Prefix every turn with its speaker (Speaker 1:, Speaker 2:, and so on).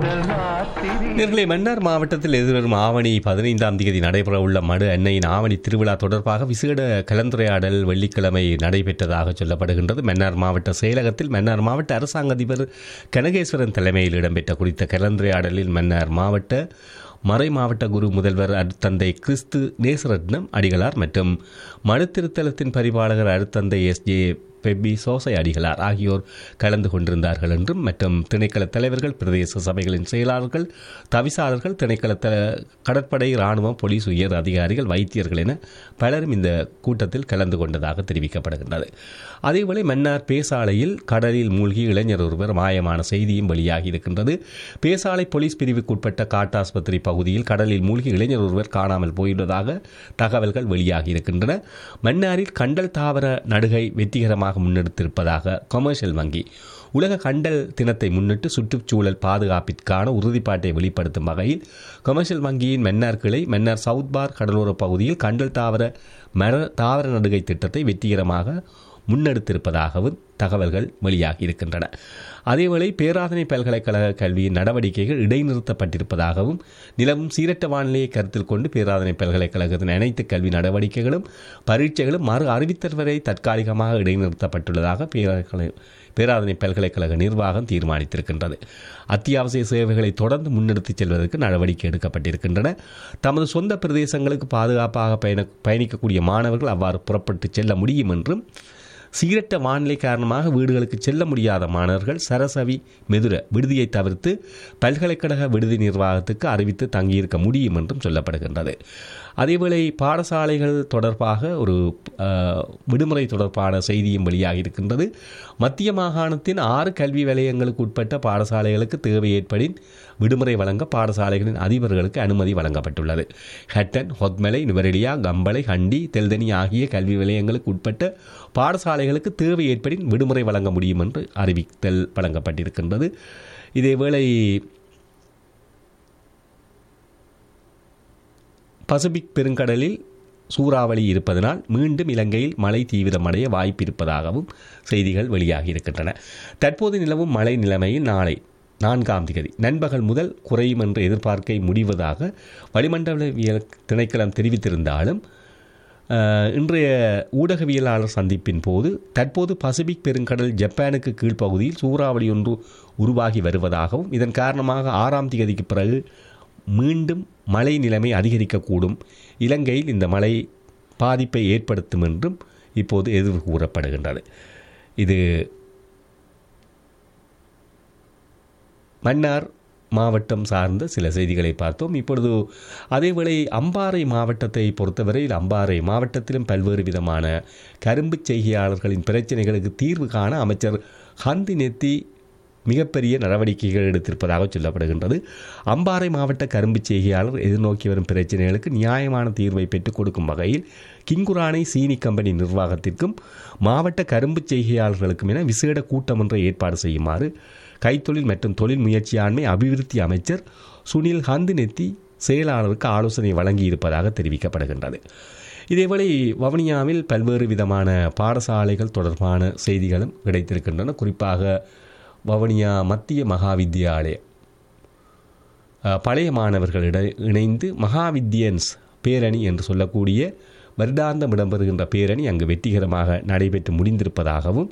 Speaker 1: நேர்களே மன்னார் மாவட்டத்தில் எதிர்வரும் ஆவணி பதினைந்தாம் தேதி நடைபெறவுள்ள மடு அன்னையின் ஆவணி திருவிழா தொடர்பாக விசேட கலந்துரையாடல் வெள்ளிக்கிழமை நடைபெற்றதாக சொல்லப்படுகின்றது மன்னார் மாவட்ட செயலகத்தில் மன்னார் மாவட்ட அரசாங்க அதிபர் கனகேஸ்வரன் தலைமையில் இடம்பெற்ற குறித்த கலந்துரையாடலில் மன்னார் மாவட்ட மறை மாவட்ட குரு முதல்வர் அருத்தந்தை கிறிஸ்து நேசரட்னம் அடிகளார் மற்றும் மனுத்திருத்தலத்தின் பரிபாலகர் அருத்தந்தை எஸ் ஜே பெப்பி சோசை அடிகளார் ஆகியோர் கலந்து கொண்டிருந்தார்கள் என்றும் மற்றும் திணைக்கள தலைவர்கள் பிரதேச சபைகளின் செயலாளர்கள் தவிசாளர்கள் திணைக்கள த கடற்படை இராணுவம் போலீஸ் உயர் அதிகாரிகள் வைத்தியர்கள் என பலரும் இந்த கூட்டத்தில் கலந்து கொண்டதாக தெரிவிக்கப்படுகின்றது அதேவேளை மன்னார் பேசாலையில் கடலில் மூழ்கி இளைஞர் ஒருவர் மாயமான செய்தியும் வெளியாகி இருக்கின்றது பேசாலை போலீஸ் பிரிவுக்குட்பட்ட காட்டாஸ்பத்திரி பகுதியில் கடலில் மூழ்கி இளைஞர் ஒருவர் காணாமல் போயுள்ளதாக தகவல்கள் வெளியாகி இருக்கின்றன மன்னாரில் கண்டல் தாவர நடுகை வெற்றிகரமாக முன்னெடுத்திருப்பதாக கொமர்ஷியல் வங்கி உலக கண்டல் தினத்தை முன்னிட்டு சுற்றுச்சூழல் பாதுகாப்பிற்கான உறுதிப்பாட்டை வெளிப்படுத்தும் வகையில் கொமர்ஷியல் வங்கியின் மன்னார் கிளை மன்னார் சவுத் பார் கடலோர பகுதியில் கண்டல் தாவர மர தாவர நடுகை திட்டத்தை வெற்றிகரமாக முன்னெடுத்திருப்பதாகவும் தகவல்கள் வெளியாகி இருக்கின்றன அதேவேளை பேராதனை பல்கலைக்கழக கல்வியின் நடவடிக்கைகள் இடைநிறுத்தப்பட்டிருப்பதாகவும் நிலவும் சீரற்ற வானிலையை கருத்தில் கொண்டு பேராதனை பல்கலைக்கழகத்தின் அனைத்து கல்வி நடவடிக்கைகளும் பரீட்சைகளும் மறு அறிவித்தல் வரை தற்காலிகமாக இடைநிறுத்தப்பட்டுள்ளதாக பேரலை பேராதனை பல்கலைக்கழக நிர்வாகம் தீர்மானித்திருக்கின்றது அத்தியாவசிய சேவைகளை தொடர்ந்து முன்னெடுத்துச் செல்வதற்கு நடவடிக்கை எடுக்கப்பட்டிருக்கின்றன தமது சொந்த பிரதேசங்களுக்கு பாதுகாப்பாக பயண பயணிக்கக்கூடிய மாணவர்கள் அவ்வாறு புறப்பட்டு செல்ல முடியும் என்றும் சீரற்ற வானிலை காரணமாக வீடுகளுக்கு செல்ல முடியாத மாணவர்கள் சரசவி மெதுர விடுதியை தவிர்த்து பல்கலைக்கழக விடுதி நிர்வாகத்துக்கு அறிவித்து தங்கியிருக்க முடியும் என்றும் சொல்லப்படுகின்றது அதேவேளை பாடசாலைகள் தொடர்பாக ஒரு அஹ், விடுமுறை தொடர்பான செய்தியும் வெளியாகி இருக்கின்றது மத்திய மாகாணத்தின் ஆறு கல்வி வலயங்களுக்கு உட்பட்ட பாடசாலைகளுக்கு தேவை ஏற்படின் விடுமுறை வழங்க பாடசாலைகளின் அதிபர்களுக்கு அனுமதி வழங்கப்பட்டுள்ளது ஹட்டன் ஹொத்மலை நுவரெலியா கம்பளை ஹண்டி தெல்தனி ஆகிய கல்வி வலயங்களுக்கு உட்பட்ட பாடசாலைகளுக்கு தேவை ஏற்படின் விடுமுறை வழங்க முடியும் என்று அறிவித்தல் வழங்கப்பட்டிருக்கின்றது இதேவேளை பசிபிக் பெருங்கடலில் சூறாவளி இருப்பதனால் மீண்டும் இலங்கையில் மழை தீவிரமடைய வாய்ப்பு இருப்பதாகவும் செய்திகள் வெளியாகி இருக்கின்றன தற்போது நிலவும் மழை நிலைமையில் நாளை நான்காம் திகதி நண்பகல் முதல் குறையும் என்று எதிர்பார்க்க முடிவதாக வளிமண்டலவியல் திணைக்களம் தெரிவித்திருந்தாலும் அஹ், இன்றைய ஊடகவியலாளர் சந்திப்பின் போது தற்போது பசிபிக் பெருங்கடல் ஜப்பானுக்கு கீழ்ப்பகுதியில் சூறாவளி ஒன்று உருவாகி வருவதாகவும் இதன் காரணமாக ஆறாம் திகதிக்கு பிறகு மீண்டும் மழை நிலைமை அதிகரிக்கக்கூடும் இலங்கையில் இந்த மழை பாதிப்பை ஏற்படுத்தும் என்றும் இப்போது எதிர்வு கூறப்படுகின்றது இது மன்னார் மாவட்டம் சார்ந்த சில செய்திகளை பார்த்தோம் இப்பொழுது அதேவேளை அம்பாறை மாவட்டத்தை பொறுத்தவரையில் அம்பாறை மாவட்டத்திலும் பல்வேறு விதமான கரும்பு செய்கையாளர்களின் பிரச்சனைகளுக்கு தீர்வு காண அமைச்சர் ஹந்தி நெத்தி மிகப்பெரிய நடவடிக்கைகள் எடுத்திருப்பதாக சொல்லப்படுகின்றது அம்பாறை மாவட்ட கரும்பு செய்கையாளர் எதிர்நோக்கி வரும் பிரச்சனைகளுக்கு நியாயமான தீர்வை பெற்றுக் கொடுக்கும் வகையில் கிங்குரானை சீனி கம்பெனி நிர்வாகத்திற்கும் மாவட்ட கரும்பு செய்கையாளர்களுக்கும் என விசேட கூட்டம் ஒன்றை ஏற்பாடு செய்யுமாறு கைத்தொழில் மற்றும் தொழில் முயற்சியாண்மை அபிவிருத்தி அமைச்சர் சுனில் ஹந்துநெத்தி செயலாளருக்கு ஆலோசனை வழங்கியிருப்பதாக தெரிவிக்கப்படுகின்றது இதேவேளை வவுனியாவில் பல்வேறு விதமான பாடசாலைகள் தொடர்பான செய்திகளும் கிடைத்திருக்கின்றன குறிப்பாக வவுனியா மத்திய மகாவித்தியாலய அஹ், பழைய மாணவர்களிட இணைந்து மகாவித்தியன்ஸ் பேரணி என்று சொல்லக்கூடிய வருடாந்தம் இடம்பெறுகின்ற பேரணி அங்கு வெற்றிகரமாக நடைபெற்று முடிந்திருப்பதாகவும்